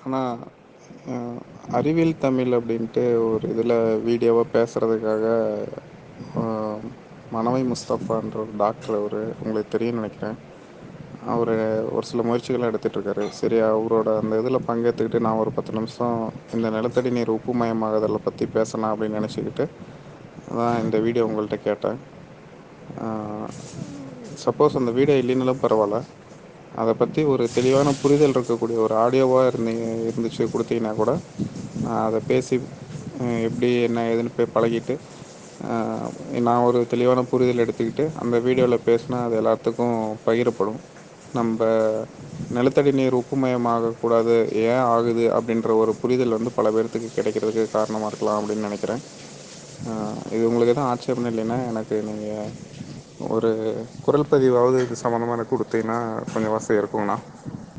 ஆனா அ அறிவியல் தமிழ் அப்டின்ட்டு ஒரு இதுல வீடியோவா பேசுறதுக்காக ஆ மனவை முஸ்தஃபான்ற ஒரு டாக்ட்ரு அவரு உங்களுக்கு தெரியுன்னு நெனைக்கிறே அவரு ஒரு சில முயற்சிகள எடுத்துட்ருக்காரு செரி அவரோட அந்த இதுல பங்கேத்துக்கிட்டு நா ஒரு பத்து நிமிஷோ இந்த நிலத்தடி நீர் உப்பு மயமாகதல பத்தி பேசலா அப்டின்னு நெனச்சிக்கிட்டு அதா இந்த வீடியோ உங்கள்ட்ட கேட்டே ஆ சப்போஸ் அந்த வீடியோ இல்லைனாலு பரவால்ல அத பத்தி ஒரு தெளிவான புரிதல் இருக்கக்கூடிய ஒரு ஆடியோவா இருந்தீங்க இருந்துச்சு குடுத்தீங்கன்னா கூட நா அத பேசி எப்டி என்ன ஏதுன்னு போய் பழகிட்டு ஆ நா ஒரு தெளிவான புரிதல் எடுத்துக்கிட்டு அந்த வீடியோல பேசுனா அது எல்லாத்துக்கு பகிரப்படு நம்ப நிலத்தடி நீர் உப்புமயமாக கூடாது ஏ ஆகுது அப்டின்ற ஒரு புரிதல் வந்து பல பேர்த்துக்கு கெடைக்கிறதுக்கு காரணமா இருக்கலா அப்டின்னு நெனைக்கிறே ஆ இது உங்களுக்கு எது ஆட்சேபன இல்லைன்னா எனக்கு நீங்க ஒரு குரல் பதிவாவது இது சம்மந்தமா எனக்கு குடுத்தீங்கன்னா கொஞ்சோ வசதியா இருக்குங்கண்ணா